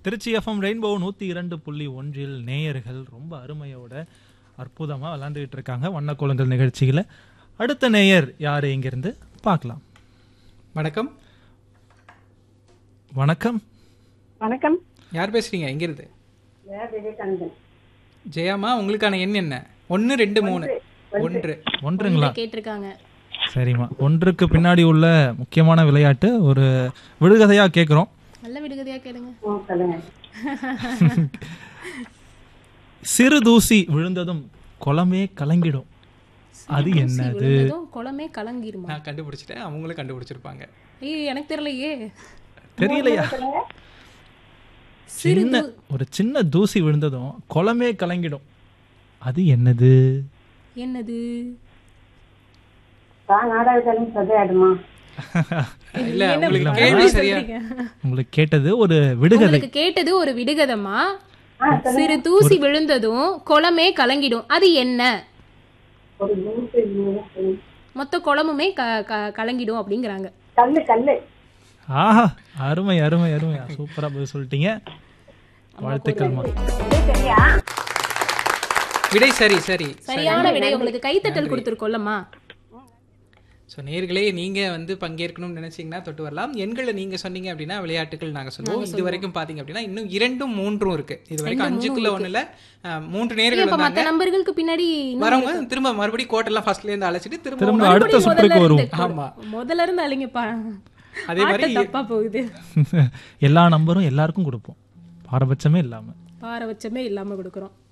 Trichy FM rainbow நூற்றி இரண்டு புள்ளி ஒன்றில் நேயர்கள் ரொம்ப அருமையோட அற்புதமாக விளாண்டுக்கிட்டு இருக்காங்க வண்ணக்கோலங்கள் நிகழ்ச்சியில் அடுத்த நேயர் யார் இங்கிருந்து பார்க்கலாம் வணக்கம் வணக்கம் வணக்கம் யார் பேசுறீங்க எங்கிருந்து வேற விவேகானந்தன் ஜெயாமா உங்களுக்கான எண் என்ன ஒன்று ரெண்டு மூணு ஒன்று ஒன்றுங்களா கேட்டிருக்காங்க சரிம்மா ஒன்றுக்கு பின்னாடி உள்ள முக்கியமான விளையாட்டு ஒரு விடுகதையாக கேட்குறோம் நல்ல விடுகதையா கேளுங்க ம், சொல்லுங்க சிறு தூசி விழுந்ததும் குளமே கலங்கிடும் அது தூசி என்னது விழுந்ததும் குளமே கலங்கிருமா நான் கண்டுபிடிச்சிட்டேன் அவங்களும் கண்டுபிடிச்சிருப்பாங்க ஐயோ எனக்கு தெரியலையே தெரியலையா சிறு சின்ன ஒரு சின்ன தூசி விழுந்ததும் குளமே கலங்கிடும் அது என்னது என்னது தான் நாடகத்தாலும் சதையாடுமா இல்ல என்ன உங்களுக்கு படம் கேள்வி சரியா சொல்றீங்க? உங்களுக்கு கேட்டது ஒரு விடுகதை உங்களுக்கு கேட்டது ஒரு விடுகதமா சிறு தூசி விழுந்ததும் குளமே கலங்கிடும் அது என்ன ஒரு நூற்று நூறு மொத்த குளமுமே க- க- கலங்கிடும் அப்படிங்கிறாங்க கல்லு கல்லு ஆஹா அருமை அருமை அருமை சூப்பரா பதில் சொல்லிட்டீங்க வாழ்த்துக்கள்மா இது சரியா விடை சரி சரி சரியான விடை உங்களுக்கு கைத்தட்டல் கொடுத்துருக்கோல்லம்மா ஸோ நேர்களே நீங்க வந்து பங்கேற்கணும்னு நினைச்சீங்கன்னா தொட்டு வரலாம் எண்களை நீங்க சொன்னீங்க அப்படின்னா விளையாட்டுகள் நாங்க சொல்லுவோம் இது வரைக்கும் பாத்தீங்க அப்படின்னா இன்னும் இரண்டும் மூன்றும் இருக்கு இது வரைக்கும் அஞ்சுக்குள்ள ஒண்ணுல அஹ், மூன்று நேர்கள் இப்ப வந்தாங்க மத்த நம்பர்களுக்கு பின்னாடி இன்னும் வரவங்க திரும்ப மறுபடியும் கோட்டெல்லாம் ஃபர்ஸ்ட்ல இருந்து அழைச்சிட்டு திரும்ப திரும்ப அடுத்த மறுபடியும் சுற்றுக்கு முதல்ல வருவோம் இருந்து ஆமா. முதல்ல இருந்து அழிங்கப்பா அதே மாதிரி ஆட்டம் தப்பா போகுது எல்லா நம்பரும் எல்லாருக்கும் கொடுப்போம் பாரபட்சமே இல்லாம பாரபட்சமே இல்லாம கொடுக்குறோம்